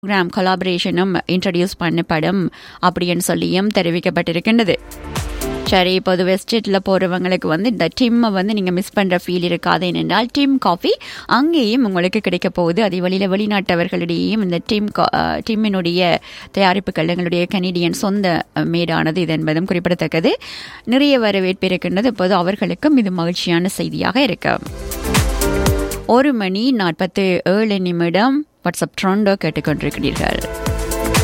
program கொலாபரேஷனும் introduce பண்ணப்படும் அப்படின்னு சொல்லியும் தெரிவிக்கப்பட்டிருக்கின்றது சரி இப்போது வெஸ்டேட்டில் போகிறவங்களுக்கு வந்து இந்த டிம்மை வந்து நீங்கள் மிஸ் பண்ணுற ஃபீல் இருக்காது ஏனென்றால் டிம் காஃபி அங்கேயும் உங்களுக்கு கிடைக்க போகுது அதே வழியில் வெளிநாட்டவர்களிடையேயும் இந்த டிம் டிம்மினுடைய தயாரிப்புகள் எங்களுடைய கனடியன் சொந்த மேடானது இது என்பதும் குறிப்பிடத்தக்கது நிறைய வரவேற்பு இருக்கின்றது இப்போது அவர்களுக்கும் இது மகிழ்ச்சியான செய்தியாக இருக்கு ஒரு மணி நாற்பத்து ஏழு நிமிடம் வாட்ஸ்அப் ட்ரோண்டோ கேட்டுக்கொண்டிருக்கிறீர்கள்